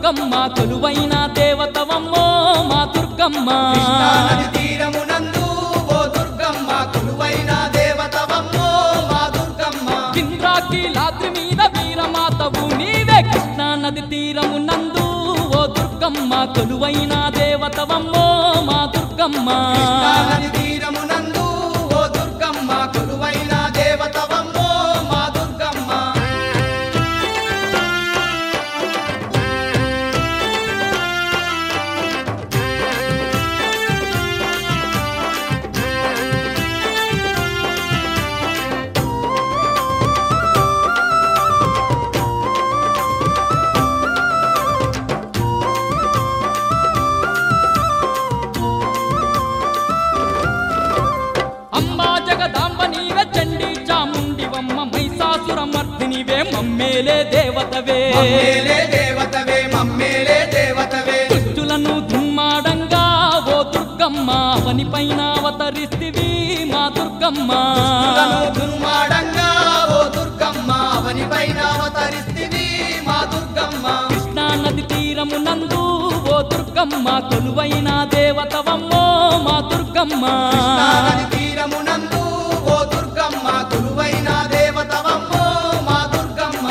దుర్గమ్మ కొలువైన దేవతవమ్మో మా దుర్గమ్మ కృష్ణానది తీరమునందు ఓ దుర్గమ్మ కొలువైన దేవతవమ్మో మా దుర్గమ్మ ఇంద్రాకి లాద్రి మీద వీరమాతవు నీవే కృష్ణా నది తీరము నందు ఓ దుర్గమ్మ కొలువైన దేవతవమ్మో మా దుర్గమ్మ కృష్ణానది తీరమునందు ఓ దుర్గమ్మ కొలువైన దేవతవమ్మో మా దుర్గమ్మ అమ్మా జగదాంబ నీవే చండి చాముండివమ్మ మైసాసుర మర్దినివే మమ్మేలే దేవతవే మమ్మేలే దేవతవే మమ్మేలే దేవతవే దుష్టులను దుమ్మాడంగా ఓ దుర్గమ్మ అవని పైన అవతరిస్తివి మా దుర్గమ్మ దుష్టులను దుర్మాడంగా ఓ దుర్గమ్మ అవని పైన అవతరిస్తివి మా దుర్గమ్మ కృష్ణా నది తీరము నందు ఓ దుర్గమ్మ కొలువైన దేవతవమ్మో మా దుర్గమ్మ కృష్ణానది తీరమునందు ఓ దుర్గమ్మ కొలువైన దేవతవమ్మో మా దుర్గమ్మ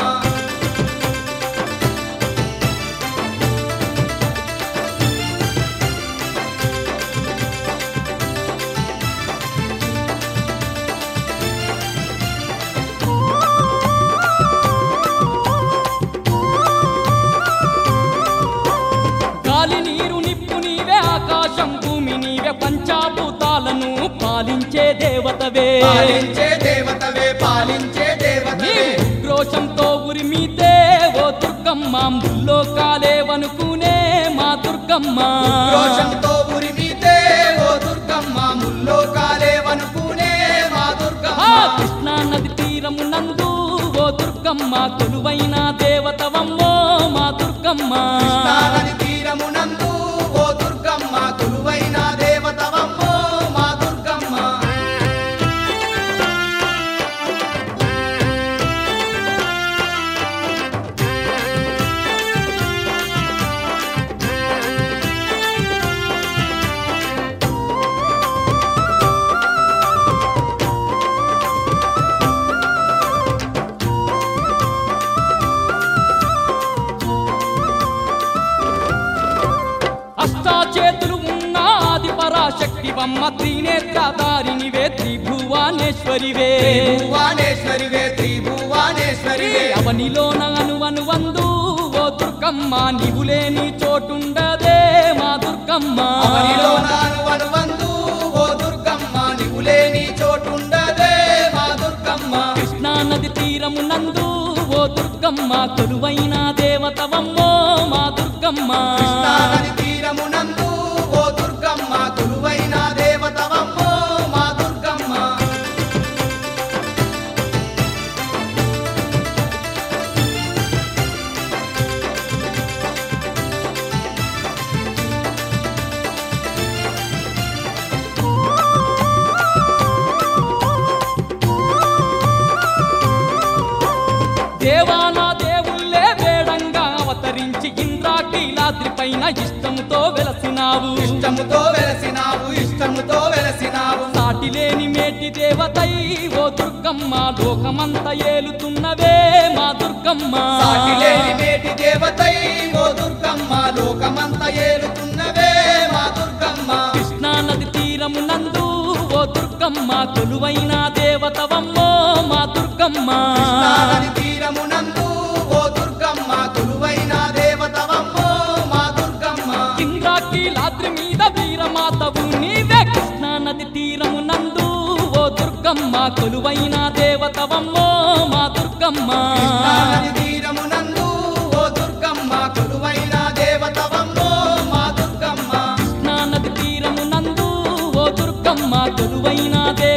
గాలి నీరు నిప్పు నీవే ఆకాశం భూమి నీవే పంచాభూతాలను పాలించే దేవతవే పాలించే దేవతవే పాలించే నీ దేవతవే ఉగ్రోషంతో ఉరిమితే ఓ దుర్గమ్మ ముల్లో కాలేవనుకునే మా దుర్గమ్మ రోషంతో ఉరిమితే ఓ దుర్గమ్మ ముల్లో కాలేవనుకునే మా దుర్గమ్మ ఆ కృష్ణా నది తీరము నందు ఓ దుర్గమ్మ కొలువైన దేవతవమ్మో మా దుర్గమ్మ కృష్ణానది తీరమునందు ఓ దుర్గమ్మ కొలువైన దేవతవమ్మో మా దుర్గమ్మ అష్టాచేతులు ఉన్న ఆది పరాశక్తివమ్మ త్రినేత్రధారినివే త్రిభువానేశ్వరివే త్రిభువనేశ్వరివే త్రిభువనేశ్వరివే అవనిలోన అనువను వందు ఓ దుర్గమ్మ నీవు లేని చోటుండదే మా దుర్గమ్మ అవనిలో నాను వనువందు ఓ దుర్గమ్మ నీవు లేని చోటుండదే మా దుర్గమ్మ కృష్ణా నది తీరము నందు ఓ దుర్గమ్మ కొలువైన దేవతవమ్మో మా దుర్గమ్మ కృష్ణానది తీరమునందు ఓ దుర్గమ్మ కొలువైన దేవతవమ్మో మా దుర్గమ్మ దేవానా దేవుళ్ళే వేడంగా అవతరించి ఇంద్రాకీలాద్రి పైన ఇష్టముతో వెలసినావు ఇష్టముతో వెలసినావు ఇష్టముతో వెలసినావు సాటి లేని మేటి దేవతై ఓ దుర్గమ్మ లోకమంత ఏలుతున్నవే మా దుర్గమ్మ సాటి లేని మేటి దేవతై ఓ దుర్గమ్మ లోకమంత ఏలుతున్నవే మా దుర్గమ్మ కృష్ణా నది తీరము నందు ఓ దుర్గమ్మ కొలువైన దేవతవమ్మో మా దుర్గమ్మ కృష్ణానది తీరమునందు ఓ దుర్గమ్మ కొలువైన దేవతవమ్మో మా దుర్గమ్మ ఇంద్రాకి లాద్రి మీద వీరమాతవు నీవే కృష్ణా నది తీరము నందు ఓ దుర్గమ్మ కొలువైన దేవతవమ్మో మా దుర్గమ్మ కృష్ణానది తీరమునందు ఓ దుర్గమ్మ కొలువైన దేవతవమ్మో మా దుర్గమ్మ కృష్ణా నది తీరము నందు ఓ దుర్గమ్మ కొలువైన దేవతవమ్మో